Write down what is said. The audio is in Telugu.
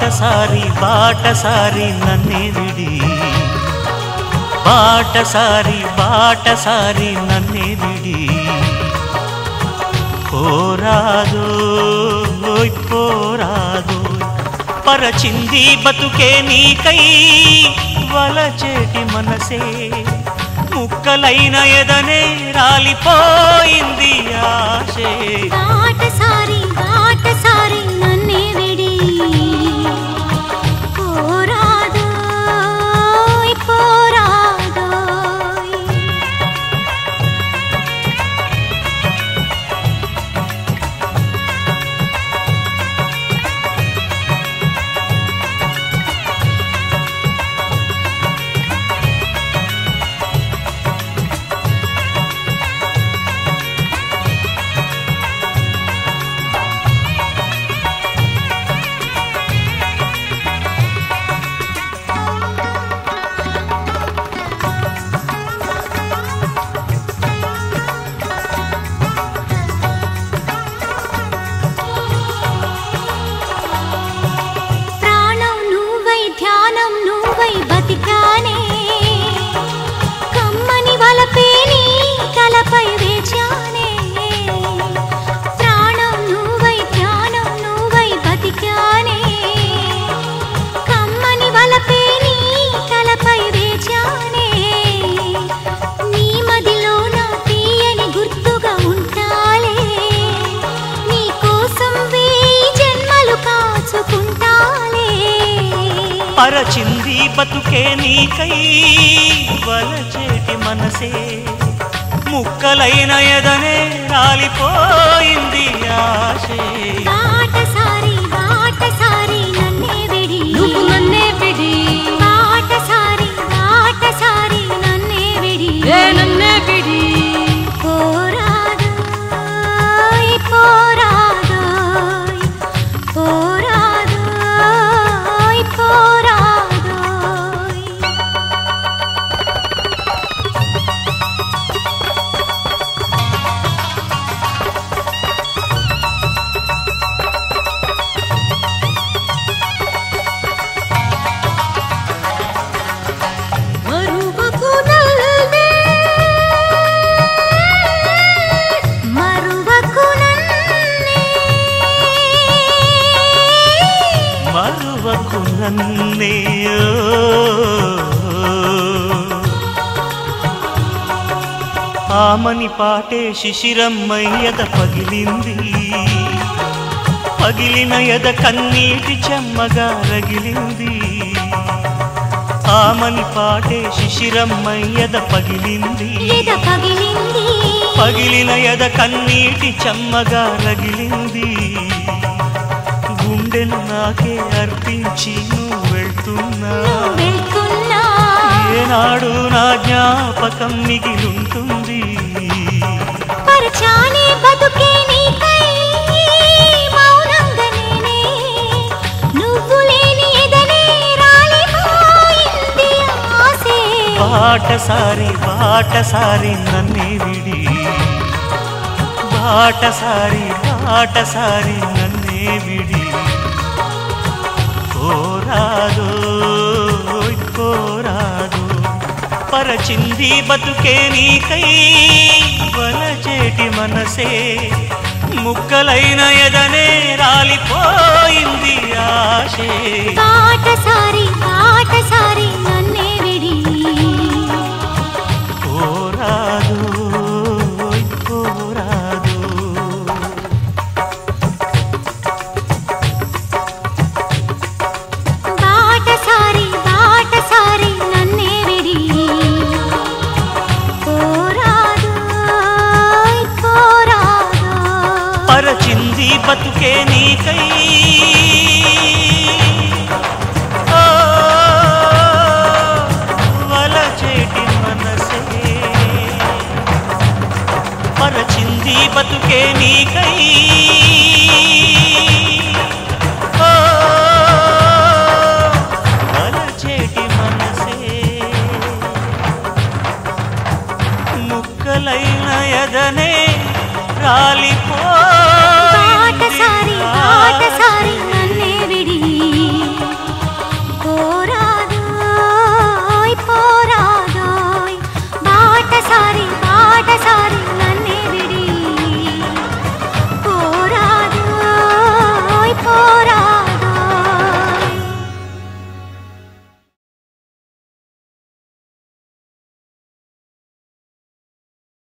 బాటసారి బాటసారి నన్నే విడి బాటసారి బాటసారి నన్నే విడి పోరాదో ఓయ్ పోరాదో పరచింది బతుకే నీకై వలచేటి మనసే ముక్కలైన ఎదనే రాలిపోయింది ఆశే బాటసారి బాటసారి నన్నే విడి పోరాదోయ్ పోరాదోయ్ ప్రాణం నువ్వై ధ్యానం నువ్వై బతికానే కమ్మని వలపే నీ కలపై వేచానే ప్రాణం నువ్వై ధ్యానం నువ్వై బతికానే కమ్మని వలపే నీ కలపై వేచానే నీ మదిలో నా తీయని గుర్తుగా ఉంటాలే నీ కోసం వేయి జన్మలు కాచుకుంటాలే పరచింది బతుకే నీకై వలచేటి మనసే ముక్కలైన ఎదనే రాలిపోయింది ఆశే బాటసారి బాటసారి నన్నే విడి నువ్వు నన్నే విడి బాటసారి బాటసారి నన్నే విడి ఏ నన్నే విడి పోరాదోయ్ పోరాదోయ్ పోరాదోయ్ పోరాదోయ్ మరువకు నన్నే మరువకు నన్నే మరువకు నన్నే ఆమని పాటే శిశిరమ్మయ్యద పగిలింది పగిలిన ఎద కన్నీటి చెమ్మగా రగిలింది ఆమని పాటే శిశిరమ్మయ్యద పగిలింది ఎద పగిలింది పగిలిన ఎద కన్నీటి చెమ్మగా రగిలింది గుండెను నాకే అర్పించి నువ్వు వెళ్తున్నా వెళ్తున్నా ఏనాడు నా జ్ఞాపకం మిగిలుంటుంది పరచానే బతుకే నీకై మౌనంగా నేనే నువ్వు లేని ఎదనే రాలిపోయింది ఆసే బాటసారి బాటసారి నన్నే విడి బాటసారి బాటసారి నన్నే విడి కోరాదో కోరాదో పరచింది బతుకే నీకై వలచేటి మనసే ముక్కలైన ఎదనే రాలిపోయింది ఆశే బాటసారి బాటసారి నన్నే విడి కోరాదు కోరాదు బాటసారి బాటసారి నన్నే విడి పోరాదోయ్ పోరాదోయ్ పరచింది బతుకే నీకై ఓ, వలచేటి మనసే పరచింది బతుకే నీకై ఓ, వలచేటి మనసే ముక్కలైన ఎదనే రాలిపో